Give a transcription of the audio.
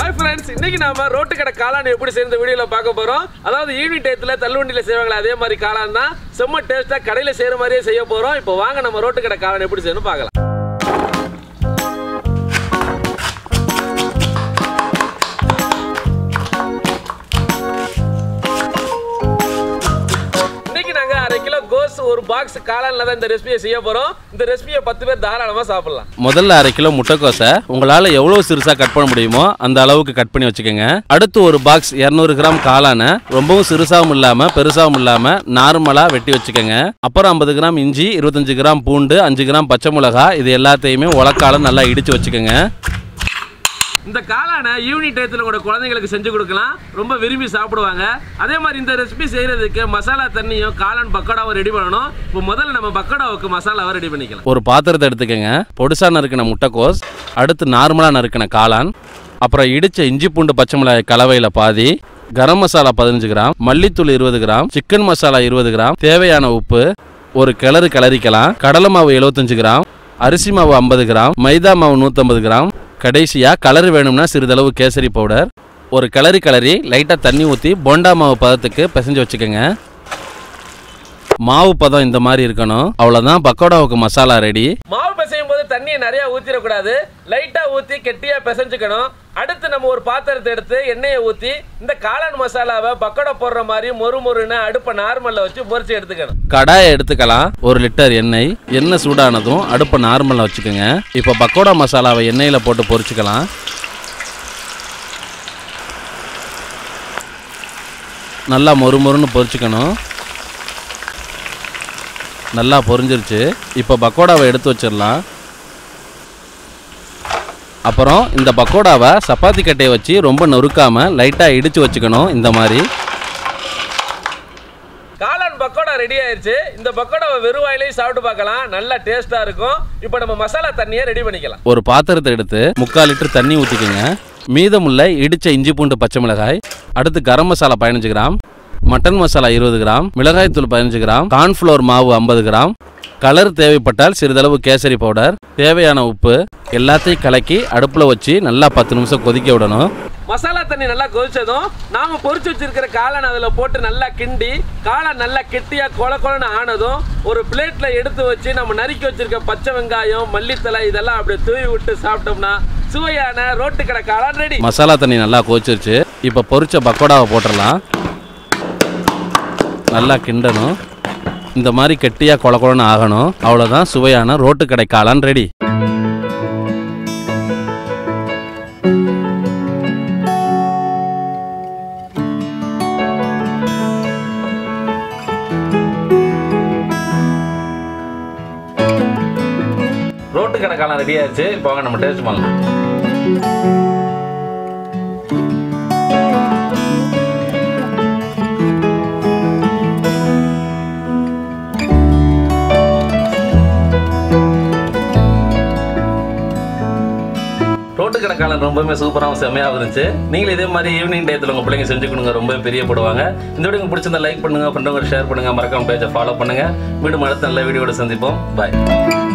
hi friends இன்னைக்கு நாம road கடை காளான் எப்படி செய்யறது வீடியோல பார்க்க போறோம் அதாவது ஈவினிங் டயத்துல தள்ளுவண்டியில செய்வாங்களே அதே மாதிரி காளான் தான் செம்ம டேஸ்டா கடையில செய்யற மாதிரியே செய்ய போறோம் இப்போ வாங்க நம்ம ரோட்டு கடை காளான் எப்படி செய்யணும் பார்க்கலாம் இன்னைக்கு நாங்க அரை கிலோ கோஸ் ஒரு பாக்ஸ் காளான்ல தான் இந்த ரெசிபியை செய்ய போறோம் இந்த ரெசிபியை பத்து பேர் தாராளமா சாப்பிடலாம் முதல்ல அரை கிலோ முட்டைக்கோசை உங்களால் எவ்வளோ சிறுசாக கட் பண்ண முடியுமோ அந்த அளவுக்கு கட் பண்ணி வச்சுக்கோங்க அடுத்து ஒரு பாக்ஸ் இரநூறு கிராம் காளானை ரொம்பவும் சிறுசாகவும் இல்லாமல் பெருசாகவும் இல்லாமல் நார்மலாக வெட்டி வச்சுக்கோங்க அப்புறம் ஐம்பது கிராம் இஞ்சி இருபத்தஞ்சு கிராம் பூண்டு அஞ்சு கிராம் பச்சை மிளகா இது எல்லாத்தையுமே உலக்கால நல்லா இடித்து வச்சுக்கோங்க இந்த காளானை ஈவினிங் டயத்தில் கூட குழந்தைங்களுக்கு செஞ்சு கொடுக்கலாம் ரொம்ப விரும்பி சாப்பிடுவாங்க அதே மாதிரி இந்த ரெசிபி செய்யறதுக்கு மசாலா தண்ணியும் காளான் பக்கோடாவும் ரெடி பண்ணணும் இப்போ முதல்ல நம்ம பக்கோடாவுக்கு மசாலாவை ரெடி பண்ணிக்கலாம் ஒரு பாத்திரத்தை எடுத்துக்கோங்க பொடுசா நறுக்கின முட்டைக்கோஸ் அடுத்து நார்மலாக நறுக்கின காளான் அப்புறம் இடிச்ச இஞ்சி பூண்டு பச்சை மிளகாய் கலவையில் பாதி கரம் மசாலா பதினஞ்சு கிராம் மல்லித்தூள் இருபது கிராம் சிக்கன் மசாலா இருபது கிராம் தேவையான உப்பு ஒரு கிளறு கிளறிக்கலாம் கடலை மாவு எழுபத்தஞ்சு கிராம் அரிசி மாவு ஐம்பது கிராம் மைதா மாவு நூற்றம்பது கிராம் கடைசியாக கலர் வேணும்னா சிறிதளவு கேசரி பவுடர் ஒரு கிளறி கிளறி லைட்டாக தண்ணி ஊற்றி போண்டா மாவு பதத்துக்கு பிசைஞ்சு வச்சுக்கோங்க மாவு பதம் இந்த மாதிரி இருக்கணும் அவ்வளோதான் பக்கோடாவுக்கு மசாலா ரெடி மாவு பிசையும் போது தண்ணியை நிறைய ஊற்றிடக்கூடாது லைட்டாக ஊற்றி கெட்டியாக பிசைஞ்சுக்கணும் அடுத்து நம்ம ஒரு பாத்திரத்தை எடுத்து எண்ணெயை ஊற்றி இந்த காளான் மசாலாவை பக்கோடா போடுற மாதிரி மொறு மொறுன்னு அடுப்பை நார்மலில் வச்சு பொரிச்சு எடுத்துக்கணும் கடாயை எடுத்துக்கலாம் ஒரு லிட்டர் எண்ணெய் எண்ணெய் சூடானதும் அடுப்பை நார்மலாக வச்சுக்கோங்க இப்போ பக்கோடா மசாலாவை எண்ணெயில் போட்டு பொரிச்சுக்கலாம் நல்லா மொறு மொறுன்னு பொரிச்சுக்கணும் நல்லா பொரிஞ்சிருச்சு இப்போ பக்கோடாவை எடுத்து வச்சிடலாம் அப்புறம் இந்த பக்கோடாவை சப்பாத்தி கட்டையை வச்சு ரொம்ப நொறுக்காமல் லைட்டாக இடித்து வச்சுக்கணும் இந்த மாதிரி காளான் பக்கோடா ரெடி ஆயிருச்சு இந்த பக்கோடாவை வெறும் வாயிலையும் சாப்பிட்டு பார்க்கலாம் நல்லா டேஸ்டா இருக்கும் இப்போ நம்ம மசாலா தண்ணியை ரெடி பண்ணிக்கலாம் ஒரு பாத்திரத்தை எடுத்து முக்கால் லிட்டர் தண்ணி ஊற்றிக்கோங்க மீதமுள்ள இடிச்ச இஞ்சி பூண்டு பச்சை மிளகாய் அடுத்து கரம் மசாலா பதினஞ்சு கிராம் மட்டன் மசாலா இருபது கிராம் மிளகாய் தூள் பதினஞ்சு கிராம் கார்ன்ஃப்ளவர் மாவு ஐம்பது கிராம் கலர் தேவைப்பட்டால் சிறிதளவு கேசரி பவுடர் தேவையான உப்பு எல்லாத்தையும் கலக்கி அடுப்பில் வச்சு நல்லா பத்து நிமிஷம் கொதிக்க விடணும் மசாலா தண்ணி நல்லா கொதிச்சதும் நாம பொரிச்சு வச்சிருக்கிற காளான் அதுல போட்டு நல்லா கிண்டி காளான் நல்லா கெட்டியா கொல கொலன்னு ஆனதும் ஒரு பிளேட்ல எடுத்து வச்சு நம்ம நறுக்கி வச்சிருக்க பச்சை வெங்காயம் மல்லித்தலை இதெல்லாம் அப்படியே தூவி விட்டு சாப்பிட்டோம்னா சுவையான ரோட்டு கடை காளான் ரெடி மசாலா தண்ணி நல்லா கொதிச்சிருச்சு இப்போ பொரிச்ச பக்கோடாவை போட்டுடலாம் நல்லா கிண்டணும் இந்த மாதிரி கெட்டியாக கொல கொலன்னு ஆகணும் அவ்வளோதான் சுவையான ரோட்டு கடை காளான் ரெடி ரோட்டு கடை காளான் ரெடி ஆயிடுச்சு இப்போ வாங்க நம்ம டேஸ்ட் பண்ணலாம் ரோட்டு கடை காளான் ரொம்பவுமே சூப்பராகவும் செம்மையாக இருந்துச்சு நீங்களும் இதே மாதிரி ஈவினிங் டயத்தில் உங்கள் பிள்ளைங்க செஞ்சு கொடுங்க ரொம்ப பிரியப்படுவாங்க இந்த வீடியோ உங்களுக்கு பிடிச்சிருந்தா லைக் பண்ணுங்க ஃப்ரெண்டுங்க ஷேர் பண்ணுங்க மறக்காம பேஜை ஃபாலோ பண்ணுங்க வீடு அடுத்த நல்ல வீடியோட சந்திப்போம் பாய்